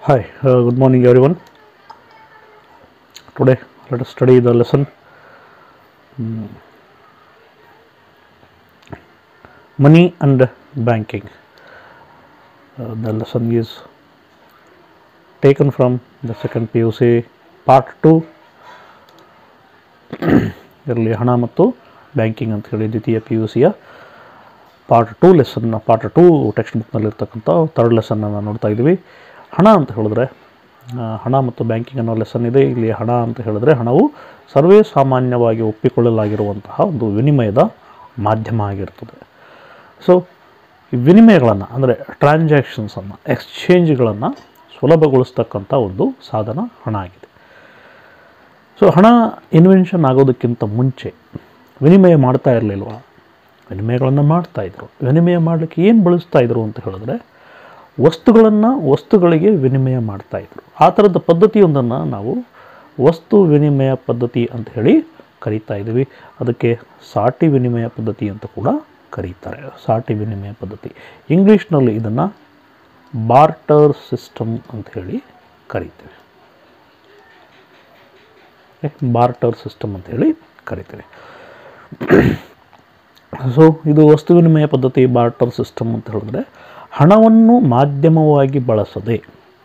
Hi, uh, good morning everyone. Today let us study the lesson mm, Money and Banking. Uh, the lesson is taken from the second PUC part 2 ಇದರಲ್ಲಿ ಹಣ ಮತ್ತು banking ಅಂತ ಹೇಳಿ ದ್ವಿತೀಯ P U ಸಿಯ part two ಲೆಸನ್ನ part two text ಬುಕ್ನಲ್ಲಿರ್ತಕ್ಕಂಥ third ಲೆಸನ್ನ ನೋಡ್ತಾ ಇದ್ದೀವಿ ಹಣ ಅಂತ ಹೇಳಿದ್ರೆ ಆ, ಹಣ ಮತ್ತು ಬ್ಯಾಂಕಿಂಗ್ ಅನ್ನೋ ಲೆಸನ್ ಇದೆ ಇಲ್ಲಿ ಹಣ ಅಂತ ಹೇಳಿದ್ರೆ ಹಣವು ಸರ್ವೇ ಸಾಮಾನ್ಯವಾಗಿ ಒಪ್ಪಿಕೊಳ್ಳಲಾಗಿರುವಂತಹ ಒಂದು ವಿನಿಮಯದ ಮಾಧ್ಯಮ ಆಗಿರ್ತದೆ ಸೊ ಈ ವಿನಿಮಯಗಳನ್ನು ಅಂದರೆ ಟ್ರಾನ್ಸಾಕ್ಷನ್ಸನ್ನು ಎಕ್ಸ್ಚೇಂಜ್ಗಳನ್ನು ಸುಲಭಗೊಳಿಸ್ತಕ್ಕಂಥ ಒಂದು ಸಾಧನ ಹಣ ಆಗಿದೆ ಸೊ ಹಣ ಇನ್ವೆನ್ಷನ್ ಆಗೋದಕ್ಕಿಂತ ಮುಂಚೆ ವಿನಿಮಯ ಮಾಡ್ತಾ ಇರಲಿಲ್ವ ವಿನಿಮಯಗಳನ್ನು ಮಾಡ್ತಾ ಇದ್ರು ವಿನಿಮಯ ಮಾಡಲಿಕ್ಕೆ ಏನು ಬಳಸ್ತಾ ಇದ್ರು ಅಂತ ಹೇಳಿದ್ರೆ ವಸ್ತುಗಳನ್ನು ವಸ್ತುಗಳಿಗೆ ವಿನಿಮಯ ಮಾಡ್ತಾ ಇದ್ರು ಆ ಥರದ ಪದ್ಧತಿಯೊಂದನ್ನು ನಾವು ವಸ್ತು ವಿನಿಮಯ ಪದ್ಧತಿ ಅಂತ ಹೇಳಿ ಕರೀತಾ ಇದ್ದೀವಿ ಅದಕ್ಕೆ ಸಾಟಿ ವಿನಿಮಯ ಪದ್ಧತಿ ಅಂತ ಕೂಡ ಕರೀತಾರೆ ಸಾಟಿ ವಿನಿಮಯ ಪದ್ಧತಿ ಇಂಗ್ಲೀಷ್ನಲ್ಲಿ ಇದನ್ನು ಬಾರ್ಟರ್ ಸಿಸ್ಟಮ್ ಅಂತ ಹೇಳಿ ಕರೀತೇವೆ ಬಾರ್ಟರ್ ಸಿಸ್ಟಮ್ ಅಂತ ಹೇಳಿ ಕರಿತೀವಿ ಸೊ ಇದು ವಸ್ತು ವಿನಿಮಯ ಪದ್ಧತಿ ಬಾರ್ಟರ್ ಸಿಸ್ಟಮ್ ಅಂತ ಹೇಳಿದ್ರೆ ಹಣವನ್ನು ಮಾಧ್ಯಮವಾಗಿ ಬಳಸದೆ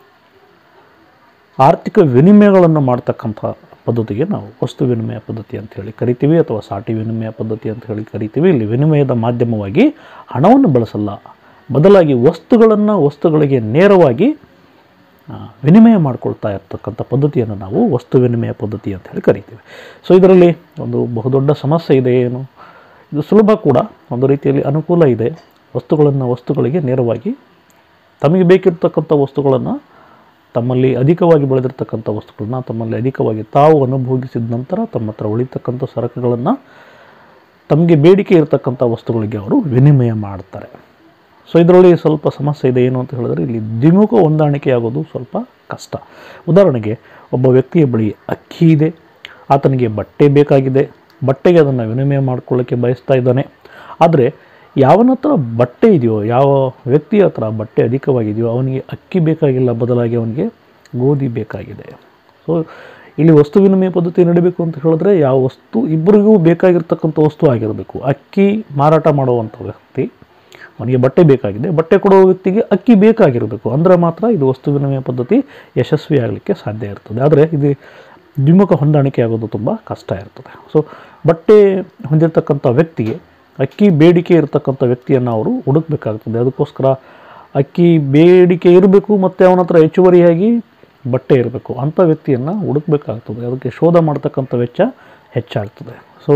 ಆರ್ಥಿಕ ವಿನಿಮಯಗಳನ್ನು ಮಾಡ್ತಕ್ಕಂಥ ಪದ್ಧತಿಗೆ ನಾವು ವಸ್ತು ವಿನಿಮಯ ಪದ್ಧತಿ ಅಂತ ಹೇಳಿ ಕರಿತೀವಿ ಅಥವಾ ಸಾಟಿ ವಿನಿಮಯ ಪದ್ಧತಿ ಅಂತ ಹೇಳಿ ಕರಿತೀವಿ ಇಲ್ಲಿ ವಿನಿಮಯದ ಮಾಧ್ಯಮವಾಗಿ ಹಣವನ್ನು ಬಳಸಲ್ಲ ಬದಲಾಗಿ ವಸ್ತುಗಳನ್ನು ವಸ್ತುಗಳಿಗೆ ನೇರವಾಗಿ ಆ, ವಿನಿಮಯ ಮಾಡ್ಕೊಳ್ತಾ ಇರ್ತಕ್ಕಂಥ ಪದ್ಧತಿಯನ್ನು ನಾವು ವಸ್ತು ವಿನಿಮಯ ಪದ್ಧತಿ ಅಂತ ಹೇಳಿ ಕರಿತೀವಿ ಸೊ ಇದರಲ್ಲಿ ಒಂದು ಬಹುದೊಡ್ಡ ಸಮಸ್ಯೆ ಇದೆ ಏನು ಇದು ಸುಲಭ ಕೂಡ ಒಂದು ರೀತಿಯಲ್ಲಿ ಅನುಕೂಲ ಇದೆ ವಸ್ತುಗಳನ್ನು ವಸ್ತುಗಳಿಗೆ ನೇರವಾಗಿ ತಮಗೆ ಬೇಕಿರ್ತಕ್ಕಂಥ ವಸ್ತುಗಳನ್ನು ತಮ್ಮಲ್ಲಿ ಅಧಿಕವಾಗಿ ಬೆಳೆದಿರ್ತಕ್ಕಂಥ ವಸ್ತುಗಳನ್ನ ತಮ್ಮಲ್ಲಿ ಅಧಿಕವಾಗಿ ತಾವು ಅನುಭೋಗಿಸಿದ ನಂತರ ತಮ್ಮ ಹತ್ರ ಉಳಿತಕ್ಕಂಥ ಸರಕುಗಳನ್ನು ತಮಗೆ ಬೇಡಿಕೆ ಇರತಕ್ಕಂಥ ವಸ್ತುಗಳಿಗೆ ಅವರು ವಿನಿಮಯ ಮಾಡ್ತಾರೆ ಸೊ ಇದರಲ್ಲಿ ಸ್ವಲ್ಪ ಸಮಸ್ಯೆ ಇದೆ ಏನು ಅಂತ ಹೇಳಿದ್ರೆ ಇಲ್ಲಿ ದ್ವಿಮುಖ ಹೊಂದಾಣಿಕೆ ಆಗೋದು ಸ್ವಲ್ಪ ಕಷ್ಟ ಉದಾಹರಣೆಗೆ ಒಬ್ಬ ವ್ಯಕ್ತಿಯ ಬಳಿ ಅಕ್ಕಿ ಇದೆ ಆತನಿಗೆ ಬಟ್ಟೆ ಬೇಕಾಗಿದೆ ಬಟ್ಟೆಗೆ ಅದನ್ನು ವಿನಿಮಯ ಮಾಡ್ಕೊಳ್ಳೋಕ್ಕೆ ಬಯಸ್ತಾ ಇದ್ದಾನೆ ಆದರೆ ಯಾವನ ಹತ್ರ ಬಟ್ಟೆ ಇದೆಯೋ ಯಾವ ವ್ಯಕ್ತಿಯ ಹತ್ರ ಬಟ್ಟೆ ಅಧಿಕವಾಗಿದೆಯೋ ಅವನಿಗೆ ಅಕ್ಕಿ ಬೇಕಾಗಿಲ್ಲ ಬದಲಾಗಿ ಅವನಿಗೆ ಗೋಧಿ ಬೇಕಾಗಿದೆ ಸೊ ಇಲ್ಲಿ ವಸ್ತು ವಿನಿಮಯ ಪದ್ಧತಿ ನಡೀಬೇಕು ಅಂತ ಹೇಳಿದ್ರೆ ಯಾವ ವಸ್ತು ಇಬ್ಬರಿಗೂ ಬೇಕಾಗಿರ್ತಕ್ಕಂಥ ವಸ್ತು ಆಗಿರಬೇಕು ಅಕ್ಕಿ ಮಾರಾಟ ಮಾಡುವಂಥ ವ್ಯಕ್ತಿ ಅವನಿಗೆ ಬಟ್ಟೆ ಬೇಕಾಗಿದೆ ಬಟ್ಟೆ ಕೊಡುವ ವ್ಯಕ್ತಿಗೆ ಅಕ್ಕಿ ಬೇಕಾಗಿರಬೇಕು ಅಂದರೆ ಮಾತ್ರ ಇದು ವಸ್ತು ವಿನಿಮಯ ಪದ್ಧತಿ ಯಶಸ್ವಿ ಆಗಲಿಕ್ಕೆ ಸಾಧ್ಯ ಇರ್ತದೆ ಆದರೆ ಇದು ದ್ವಿಮುಖ ಹೊಂದಾಣಿಕೆ ಆಗೋದು ತುಂಬ ಕಷ್ಟ ಇರ್ತದೆ ಸೊ ಬಟ್ಟೆ ಹೊಂದಿರತಕ್ಕಂಥ ವ್ಯಕ್ತಿಗೆ ಅಕ್ಕಿ ಬೇಡಿಕೆ ಇರತಕ್ಕಂಥ ವ್ಯಕ್ತಿಯನ್ನು ಅವರು ಹುಡುಕಬೇಕಾಗ್ತದೆ ಅದಕ್ಕೋಸ್ಕರ ಅಕ್ಕಿ ಬೇಡಿಕೆ ಇರಬೇಕು ಮತ್ತು ಅವನ ಹತ್ರ ಹೆಚ್ಚುವರಿಯಾಗಿ ಬಟ್ಟೆ ಇರಬೇಕು ಅಂಥ ವ್ಯಕ್ತಿಯನ್ನು ಹುಡುಕಬೇಕಾಗ್ತದೆ ಅದಕ್ಕೆ ಶೋಧ ಮಾಡ್ತಕ್ಕಂಥ ವೆಚ್ಚ ಹೆಚ್ಚಾಗ್ತದೆ ಸೊ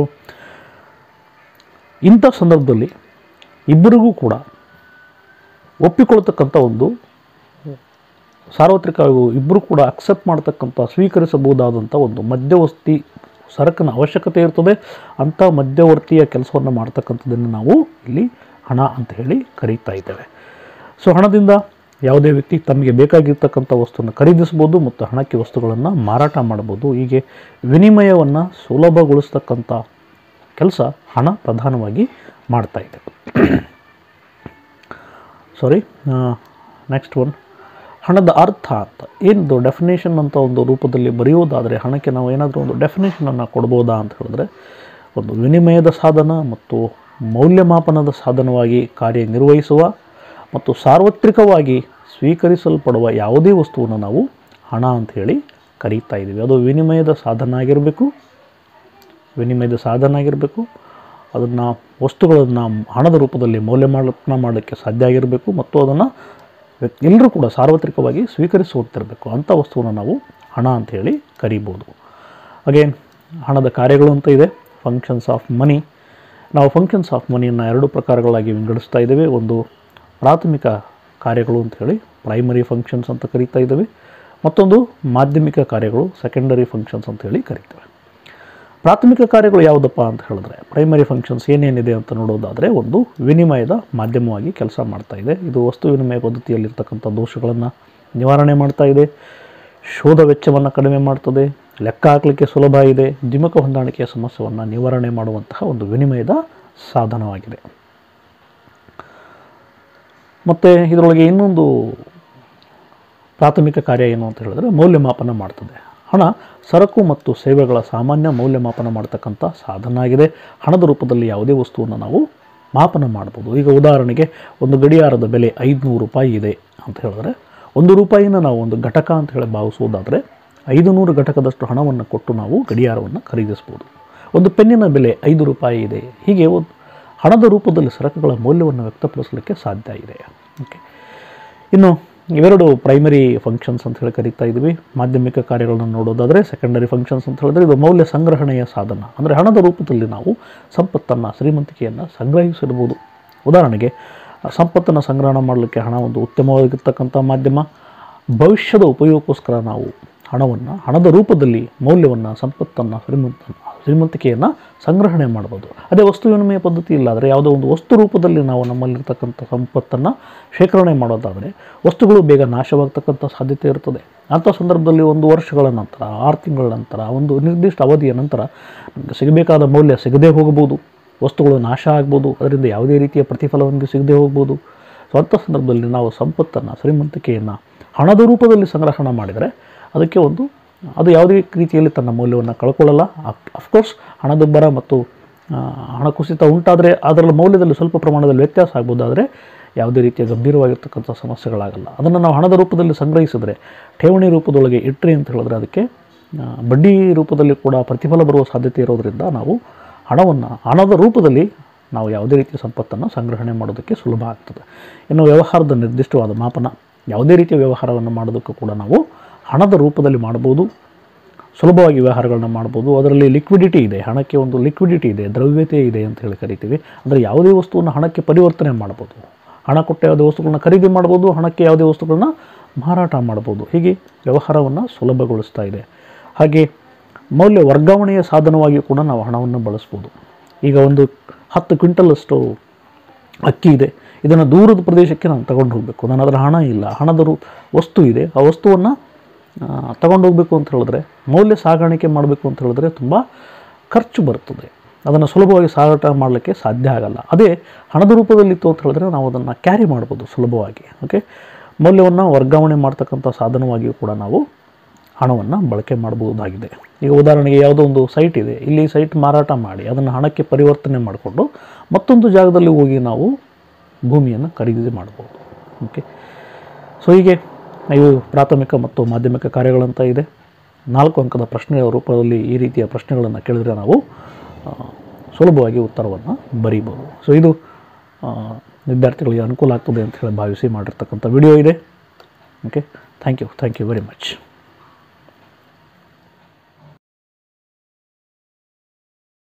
ಇಂಥ ಸಂದರ್ಭದಲ್ಲಿ ಇಬ್ಬರಿಗೂ ಕೂಡ ಒಪ್ಪಿಕೊಳ್ತಕ್ಕಂಥ ಒಂದು ಸಾರ್ವತ್ರಿಕ ಇಬ್ಬರು ಕೂಡ ಅಕ್ಸೆಪ್ಟ್ ಮಾಡ್ತಕ್ಕಂಥ ಸ್ವೀಕರಿಸಬಹುದಾದಂಥ ಒಂದು ಮಧ್ಯವರ್ತಿ ಸರಕಿನ ಅವಶ್ಯಕತೆ ಇರ್ತದೆ ಅಂಥ ಮಧ್ಯವರ್ತಿಯ ಕೆಲಸವನ್ನು ಮಾಡ್ತಕ್ಕಂಥದ್ದನ್ನು ನಾವು ಇಲ್ಲಿ ಹಣ ಅಂತ ಹೇಳಿ ಕರೀತಾ ಇದ್ದೇವೆ ಸೊ ಹಣದಿಂದ ಯಾವುದೇ ವ್ಯಕ್ತಿ ತಮಗೆ ಬೇಕಾಗಿರ್ತಕ್ಕಂಥ ವಸ್ತುವನ್ನು ಖರೀದಿಸ್ಬೋದು ಮತ್ತು ಹಣಕ್ಕೆ ವಸ್ತುಗಳನ್ನು ಮಾರಾಟ ಮಾಡ್ಬೋದು ಹೀಗೆ ವಿನಿಮಯವನ್ನು ಸುಲಭಗೊಳಿಸ್ತಕ್ಕಂಥ ಕೆಲಸ ಹಣ ಪ್ರಧಾನವಾಗಿ ಮಾಡ್ತಾ ಇದೆ ಸಾರಿ ನೆಕ್ಸ್ಟ್ ಒನ್ ಹಣದ ಅರ್ಥ ಅಂತ ಏನದು ಡೆಫಿನೇಷನ್ ಅಂತ ಒಂದು ರೂಪದಲ್ಲಿ ಬರೆಯೋದಾದರೆ ಹಣಕ್ಕೆ ನಾವು ಏನಾದರೂ ಒಂದು ಡೆಫಿನೇಷನನ್ನು ಕೊಡ್ಬೋದಾ ಅಂತ ಹೇಳಿದ್ರೆ ಒಂದು ವಿನಿಮಯದ ಸಾಧನ ಮತ್ತು ಮೌಲ್ಯಮಾಪನದ ಸಾಧನವಾಗಿ ಕಾರ್ಯನಿರ್ವಹಿಸುವ ಮತ್ತು ಸಾರ್ವತ್ರಿಕವಾಗಿ ಸ್ವೀಕರಿಸಲ್ಪಡುವ ಯಾವುದೇ ವಸ್ತುವನ್ನು ನಾವು ಹಣ ಅಂತ ಹೇಳಿ ಕರೀತಾ ಇದ್ದೀವಿ ಅದು ವಿನಿಮಯದ ಸಾಧನ ಆಗಿರಬೇಕು ವಿನಿಮಯದ ಸಾಧನ ಆಗಿರಬೇಕು ಅದನ್ನು ವಸ್ತುಗಳನ್ನು ಹಣದ ರೂಪದಲ್ಲಿ ಮೌಲ್ಯಮಾಪನ ಮಾಡೋಕ್ಕೆ ಸಾಧ್ಯ ಆಗಿರಬೇಕು ಮತ್ತು ಅದನ್ನು ಎಲ್ಲರೂ ಕೂಡ ಸಾರ್ವತ್ರಿಕವಾಗಿ ಸ್ವೀಕರಿಸುತ್ತಿರಬೇಕು ಅಂಥ ವಸ್ತುವನ್ನು ನಾವು ಹಣ ಅಂತ ಹೇಳಿ ಕರಿಬೋದು ಅಗೇನ್ ಹಣದ ಕಾರ್ಯಗಳು ಅಂತ ಇದೆ ಫಂಕ್ಷನ್ಸ್ ಆಫ್ ಮನಿ ನಾವು ಫಂಕ್ಷನ್ಸ್ ಆಫ್ ಮನಿಯನ್ನು ಎರಡು ಪ್ರಕಾರಗಳಾಗಿ ವಿಂಗಡಿಸ್ತಾ ಇದ್ದೇವೆ ಒಂದು ಪ್ರಾಥಮಿಕ ಕಾರ್ಯಗಳು ಅಂತ ಹೇಳಿ ಪ್ರೈಮರಿ ಫಂಕ್ಷನ್ಸ್ ಅಂತ ಕರೀತಾ ಇದ್ದೇವೆ ಮತ್ತೊಂದು ಮಾಧ್ಯಮಿಕ ಕಾರ್ಯಗಳು ಸೆಕೆಂಡರಿ ಫಂಕ್ಷನ್ಸ್ ಅಂತ ಹೇಳಿ ಕರೀತೇವೆ ಪ್ರಾಥಮಿಕ ಕಾರ್ಯಗಳು ಯಾವುದಪ್ಪ ಅಂತ ಹೇಳಿದ್ರೆ ಪ್ರೈಮರಿ ಫಂಕ್ಷನ್ಸ್ ಏನೇನಿದೆ ಅಂತ ನೋಡೋದಾದರೆ ಒಂದು ವಿನಿಮಯದ ಮಾಧ್ಯಮವಾಗಿ ಕೆಲಸ ಮಾಡ್ತಾ ಇದೆ ಇದು ವಸ್ತು ವಿನಿಮಯ ಪದ್ಧತಿಯಲ್ಲಿರ್ತಕ್ಕಂಥ ದೋಷಗಳನ್ನು ನಿವಾರಣೆ ಮಾಡ್ತಾ ಇದೆ ಶೋಧ ವೆಚ್ಚವನ್ನು ಕಡಿಮೆ ಮಾಡ್ತದೆ ಲೆಕ್ಕ ಹಾಕಲಿಕ್ಕೆ ಸುಲಭ ಇದೆ ದ್ವಿಮುಖ ಹೊಂದಾಣಿಕೆಯ ಸಮಸ್ಯೆಯನ್ನು ನಿವಾರಣೆ ಮಾಡುವಂತಹ ಒಂದು ವಿನಿಮಯದ ಸಾಧನವಾಗಿದೆ ಮತ್ತು ಇದರೊಳಗೆ ಇನ್ನೊಂದು ಪ್ರಾಥಮಿಕ ಕಾರ್ಯ ಏನು ಅಂತ ಹೇಳಿದ್ರೆ ಮೌಲ್ಯಮಾಪನ ಮಾಡ್ತದೆ ಹಣ ಸರಕು ಮತ್ತು ಸೇವೆಗಳ ಸಾಮಾನ್ಯ ಮೌಲ್ಯಮಾಪನ ಮಾಡ್ತಕ್ಕಂಥ ಸಾಧನ ಆಗಿದೆ ಹಣದ ರೂಪದಲ್ಲಿ ಯಾವುದೇ ವಸ್ತುವನ್ನು ನಾವು ಮಾಪನ ಮಾಡ್ಬೋದು ಈಗ ಉದಾಹರಣೆಗೆ ಒಂದು ಗಡಿಯಾರದ ಬೆಲೆ ಐದುನೂರು ರೂಪಾಯಿ ಇದೆ ಅಂತ ಹೇಳಿದ್ರೆ ಒಂದು ರೂಪಾಯಿನ ನಾವು ಒಂದು ಘಟಕ ಅಂತ ಹೇಳಿ ಭಾವಿಸುವುದಾದರೆ ಐದು ನೂರು ಘಟಕದಷ್ಟು ಹಣವನ್ನು ಕೊಟ್ಟು ನಾವು ಗಡಿಯಾರವನ್ನು ಖರೀದಿಸ್ಬೋದು ಒಂದು ಪೆನ್ನಿನ ಬೆಲೆ ಐದು ರೂಪಾಯಿ ಇದೆ ಹೀಗೆ ಒಂದು ಹಣದ ರೂಪದಲ್ಲಿ ಸರಕುಗಳ ಮೌಲ್ಯವನ್ನು ವ್ಯಕ್ತಪಡಿಸಲಿಕ್ಕೆ ಸಾಧ್ಯ ಇದೆ ಓಕೆ ಇನ್ನು ಇವೆರಡು ಪ್ರೈಮರಿ ಫಂಕ್ಷನ್ಸ್ ಅಂತ ಹೇಳಿ ಕರಿತಾ ಇದ್ವಿ ಮಾಧ್ಯಮಿಕ ಕಾರ್ಯಗಳನ್ನು ನೋಡೋದಾದರೆ ಸೆಕೆಂಡರಿ ಫಂಕ್ಷನ್ಸ್ ಅಂತ ಹೇಳಿದ್ರೆ ಇದು ಮೌಲ್ಯ ಸಂಗ್ರಹಣೆಯ ಸಾಧನ ಅಂದರೆ ಹಣದ ರೂಪದಲ್ಲಿ ನಾವು ಸಂಪತ್ತನ್ನು ಶ್ರೀಮಂತಿಕೆಯನ್ನು ಸಂಗ್ರಹಿಸಿರ್ಬೋದು ಉದಾಹರಣೆಗೆ ಆ ಸಂಪತ್ತನ್ನು ಸಂಗ್ರಹಣ ಮಾಡಲಿಕ್ಕೆ ಹಣ ಒಂದು ಉತ್ತಮವಾಗಿರ್ತಕ್ಕಂಥ ಮಾಧ್ಯಮ ಭವಿಷ್ಯದ ಉಪಯೋಗಕ್ಕೋಸ್ಕರ ನಾವು ಹಣವನ್ನು ಹಣದ ರೂಪದಲ್ಲಿ ಮೌಲ್ಯವನ್ನು ಸಂಪತ್ತನ್ನು ಶ್ರೀಮಂತ ಶ್ರೀಮಂತಿಕೆಯನ್ನು ಸಂಗ್ರಹಣೆ ಮಾಡ್ಬೋದು ಅದೇ ವಸ್ತು ವಿನಿಮಯ ಪದ್ಧತಿ ಇಲ್ಲ ಆದರೆ ಯಾವುದೋ ಒಂದು ವಸ್ತು ರೂಪದಲ್ಲಿ ನಾವು ನಮ್ಮಲ್ಲಿರ್ತಕ್ಕಂಥ ಸಂಪತ್ತನ್ನು ಶೇಖರಣೆ ಮಾಡೋದಾದರೆ ವಸ್ತುಗಳು ಬೇಗ ನಾಶವಾಗ್ತಕ್ಕಂಥ ಸಾಧ್ಯತೆ ಇರ್ತದೆ ಅಂಥ ಸಂದರ್ಭದಲ್ಲಿ ಒಂದು ವರ್ಷಗಳ ನಂತರ ಆರು ತಿಂಗಳ ನಂತರ ಒಂದು ನಿರ್ದಿಷ್ಟ ಅವಧಿಯ ನಂತರ ನಮಗೆ ಸಿಗಬೇಕಾದ ಮೌಲ್ಯ ಸಿಗದೇ ಹೋಗಬಹುದು ವಸ್ತುಗಳು ನಾಶ ಆಗ್ಬೋದು ಅದರಿಂದ ಯಾವುದೇ ರೀತಿಯ ಪ್ರತಿಫಲವನ್ನು ಸಿಗದೇ ಹೋಗ್ಬೋದು ಸೊ ಅಂಥ ಸಂದರ್ಭದಲ್ಲಿ ನಾವು ಸಂಪತ್ತನ್ನು ಶ್ರೀಮಂತಿಕೆಯನ್ನು ಹಣದ ರೂಪದಲ್ಲಿ ಸಂಗ್ರಹಣ ಮಾಡಿದರೆ ಅದಕ್ಕೆ ಒಂದು ಅದು ಯಾವುದೇ ರೀತಿಯಲ್ಲಿ ತನ್ನ ಮೌಲ್ಯವನ್ನು ಕಳ್ಕೊಳ್ಳಲ್ಲ ಅಫ್ಕೋರ್ಸ್ ಹಣದುಬ್ಬರ ಮತ್ತು ಆ, ಹಣ ಕುಸಿತ ಉಂಟಾದರೆ ಅದರ ಮೌಲ್ಯದಲ್ಲಿ ಸ್ವಲ್ಪ ಪ್ರಮಾಣದಲ್ಲಿ ವ್ಯತ್ಯಾಸ ಆಗ್ಬೋದಾದರೆ ಯಾವುದೇ ರೀತಿಯ ಗಂಭೀರವಾಗಿರ್ತಕ್ಕಂಥ ಸಮಸ್ಯೆಗಳಾಗಲ್ಲ ಅದನ್ನು ನಾವು ಹಣದ ರೂಪದಲ್ಲಿ ಸಂಗ್ರಹಿಸಿದರೆ ಠೇವಣಿ ರೂಪದೊಳಗೆ ಇಟ್ಟರೆ ಅಂತ ಹೇಳಿದ್ರೆ ಅದಕ್ಕೆ ಆ, ಬಡ್ಡಿ ರೂಪದಲ್ಲಿ ಕೂಡ ಪ್ರತಿಫಲ ಬರುವ ಸಾಧ್ಯತೆ ಇರೋದರಿಂದ ನಾವು ಹಣವನ್ನು ಹಣದ ರೂಪದಲ್ಲಿ ನಾವು ಯಾವುದೇ ರೀತಿಯ ಸಂಪತ್ತನ್ನು ಸಂಗ್ರಹಣೆ ಮಾಡೋದಕ್ಕೆ ಸುಲಭ ಆಗ್ತದೆ ಇನ್ನು ವ್ಯವಹಾರದ ನಿರ್ದಿಷ್ಟವಾದ ಮಾಪನ ಯಾವುದೇ ರೀತಿಯ ವ್ಯವಹಾರವನ್ನು ಮಾಡೋದಕ್ಕೂ ಕೂಡ ನಾವು ಹಣದ ರೂಪದಲ್ಲಿ ಮಾಡ್ಬೋದು ಸುಲಭವಾಗಿ ವ್ಯವಹಾರಗಳನ್ನ ಮಾಡ್ಬೋದು ಅದರಲ್ಲಿ ಲಿಕ್ವಿಡಿಟಿ ಇದೆ ಹಣಕ್ಕೆ ಒಂದು ಲಿಕ್ವಿಡಿಟಿ ಇದೆ ದ್ರವ್ಯತೆ ಇದೆ ಅಂತ ಹೇಳಿ ಕರಿತೀವಿ ಅಂದರೆ ಯಾವುದೇ ವಸ್ತುವನ್ನು ಹಣಕ್ಕೆ ಪರಿವರ್ತನೆ ಮಾಡ್ಬೋದು ಹಣ ಕೊಟ್ಟು ಯಾವುದೇ ವಸ್ತುಗಳನ್ನ ಖರೀದಿ ಮಾಡ್ಬೋದು ಹಣಕ್ಕೆ ಯಾವುದೇ ವಸ್ತುಗಳನ್ನ ಮಾರಾಟ ಮಾಡ್ಬೋದು ಹೀಗೆ ವ್ಯವಹಾರವನ್ನು ಸುಲಭಗೊಳಿಸ್ತಾ ಇದೆ ಹಾಗೆ ಮೌಲ್ಯ ವರ್ಗಾವಣೆಯ ಸಾಧನವಾಗಿ ಕೂಡ ನಾವು ಹಣವನ್ನು ಬಳಸ್ಬೋದು ಈಗ ಒಂದು ಹತ್ತು ಕ್ವಿಂಟಲಷ್ಟು ಅಕ್ಕಿ ಇದೆ ಇದನ್ನು ದೂರದ ಪ್ರದೇಶಕ್ಕೆ ನಾನು ತಗೊಂಡು ಹೋಗಬೇಕು ನನ್ನ ಹತ್ರ ಹಣ ಇಲ್ಲ ಹಣದ ರೂ ವಸ್ತು ಇದೆ ಆ ವಸ್ತುವನ್ನು ತಗೊಂಡು ಹೋಗಬೇಕು ಅಂತ ಹೇಳಿದ್ರೆ ಮೌಲ್ಯ ಸಾಗಾಣಿಕೆ ಮಾಡಬೇಕು ಅಂತ ಹೇಳಿದ್ರೆ ತುಂಬ ಖರ್ಚು ಬರ್ತದೆ ಅದನ್ನು ಸುಲಭವಾಗಿ ಸಾಗಾಟ ಮಾಡಲಿಕ್ಕೆ ಸಾಧ್ಯ ಆಗಲ್ಲ ಅದೇ ಹಣದ ರೂಪದಲ್ಲಿತ್ತು ಅಂತ ಹೇಳಿದ್ರೆ ನಾವು ಅದನ್ನು ಕ್ಯಾರಿ ಮಾಡ್ಬೋದು ಸುಲಭವಾಗಿ ಓಕೆ ಮೌಲ್ಯವನ್ನು ವರ್ಗಾವಣೆ ಮಾಡ್ತಕ್ಕಂಥ ಸಾಧನವಾಗಿಯೂ ಕೂಡ ನಾವು ಹಣವನ್ನು ಬಳಕೆ ಮಾಡಬಹುದಾಗಿದೆ ಈಗ ಉದಾಹರಣೆಗೆ ಯಾವುದೋ ಒಂದು ಸೈಟ್ ಇದೆ ಇಲ್ಲಿ ಸೈಟ್ ಮಾರಾಟ ಮಾಡಿ ಅದನ್ನು ಹಣಕ್ಕೆ ಪರಿವರ್ತನೆ ಮಾಡಿಕೊಂಡು ಮತ್ತೊಂದು ಜಾಗದಲ್ಲಿ ಹೋಗಿ ನಾವು ಭೂಮಿಯನ್ನು ಖರೀದಿ ಮಾಡ್ಬೋದು ಓಕೆ ಸೊ ಹೀಗೆ ಇವು ಪ್ರಾಥಮಿಕ ಮತ್ತು ಮಾಧ್ಯಮಿಕ ಕಾರ್ಯಗಳಂತ ಇದೆ ನಾಲ್ಕು ಅಂಕದ ಪ್ರಶ್ನೆಯ ರೂಪದಲ್ಲಿ ಈ ರೀತಿಯ ಪ್ರಶ್ನೆಗಳನ್ನು ಕೇಳಿದರೆ ನಾವು ಆ, ಸುಲಭವಾಗಿ ಉತ್ತರವನ್ನು ಬರೀಬೋದು ಸೊ ಇದು ಆ, ವಿದ್ಯಾರ್ಥಿಗಳಿಗೆ ಅನುಕೂಲ ಆಗ್ತದೆ ಅಂತ ಹೇಳಿ ಭಾವಿಸಿ ಮಾಡಿರ್ತಕ್ಕಂಥ ವಿಡಿಯೋ ಇದೆ okay thank you thank you very much